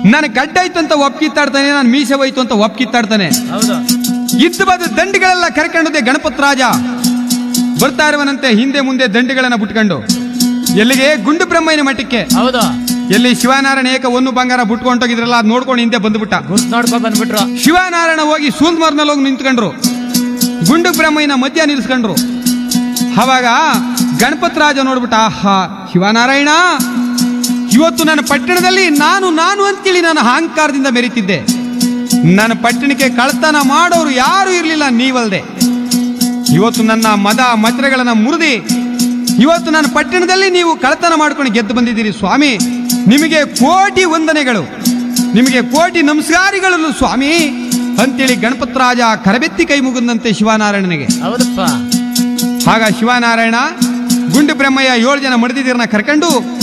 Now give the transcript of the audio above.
ನನ್ನ ಗಡ್ಡ ಐತು ಅಂತ ಒಪ್ಕಿತ್ತಾಡ್ತಾನೆ ನಾನು ಮೀಸೆ ಹೋಯ್ತು ಅಂತ ಒಪ್ಕಿತ್ತಾಡ್ತಾನೆ ಹೌದು ಇದ್ದು ಬದ ದಂಡಿಗಳೆಲ್ಲ ಕರ್ಕೊಂಡದೆ ಗಣಪತ್ ರಾಜ ಬರ್ತಾ ಇರುವನಂತೆ ಹಿಂದೆ ಮುಂದೆ ದಂಡಿಗಳನ್ನ ಬಿಟ್ಕೊಂಡು ಎಲ್ಲಿಗೆ ಗುಂಡು ಬ್ರಹ್ಮಯ್ಯನ ಮಠಕ್ಕೆ ಹೌದು ಎಲ್ಲಿ ಶಿವನಾರಾಯಣ ಏಕ ಒಂದು ಬಂಗಾರ ಬಿಟ್ಕೊಂಡೋಗಿದ್ರಲ್ಲ ಅದ್ ನೋಡ್ಕೊಂಡು ಹಿಂದೆ ಬಂದ್ಬಿಟ್ಟ ಗುರ್ತ್ ನೋಡ್ಕೊಂಡ್ ಬಂದ್ಬಿಟ್ರು ಶಿವನಾರಾಯಣ ಹೋಗಿ ಸೂಲ್ಮರ್ನಲ್ಲಿ ಹೋಗಿ ನಿಂತ್ಕೊಂಡ್ರು ಗುಂಡು ಬ್ರಹ್ಮಯ್ಯನ ಮಧ್ಯ ನಿಲ್ಸ್ಕೊಂಡ್ರು ಅವಾಗ ಗಣಪತ್ ರಾಜ ನೋಡ್ಬಿಟ್ಟ ಆಹಾ ಶಿವನಾರಾಯಣ ಇವತ್ತು ನನ್ನ ಪಟ್ಟಣದಲ್ಲಿ ನಾನು ನಾನು ಅಂತೇಳಿ ನಾನು ಅಹಂಕಾರದಿಂದ ಮೆರೀತಿದ್ದೆ ನನ್ನ ಪಟ್ಟಣಕ್ಕೆ ಕಳ್ತನ ಮಾಡೋರು ಯಾರು ಇರಲಿಲ್ಲ ನೀವಲ್ದೆ ಇವತ್ತು ನನ್ನ ಮದ ಮತ್ರಗಳನ್ನ ಮುರಿದಿ ಇವತ್ತು ನನ್ನ ಪಟ್ಟಣದಲ್ಲಿ ನೀವು ಕಳ್ತನ ಮಾಡ್ಕೊಂಡು ಗೆದ್ದು ಬಂದಿದ್ದೀರಿ ಸ್ವಾಮಿ ನಿಮಗೆ ಕೋಟಿ ವಂದನೆಗಳು ನಿಮಗೆ ಕೋಟಿ ನಮಸ್ಕಾರಗಳು ಸ್ವಾಮಿ ಅಂತೇಳಿ ಗಣಪತರಾಜ ಕರಬೆತ್ತಿ ಕೈ ಮುಗಿದಂತೆ ಶಿವನಾರಾಯಣನಿಗೆ ಹೌದಪ್ಪ ಆಗ ಶಿವನಾರಾಯಣ ಗುಂಡು ಬ್ರಹ್ಮಯ್ಯ ಏಳು ಜನ ಮಡಿದಿದ್ದೀರನ್ನ ಕರ್ಕೊಂಡು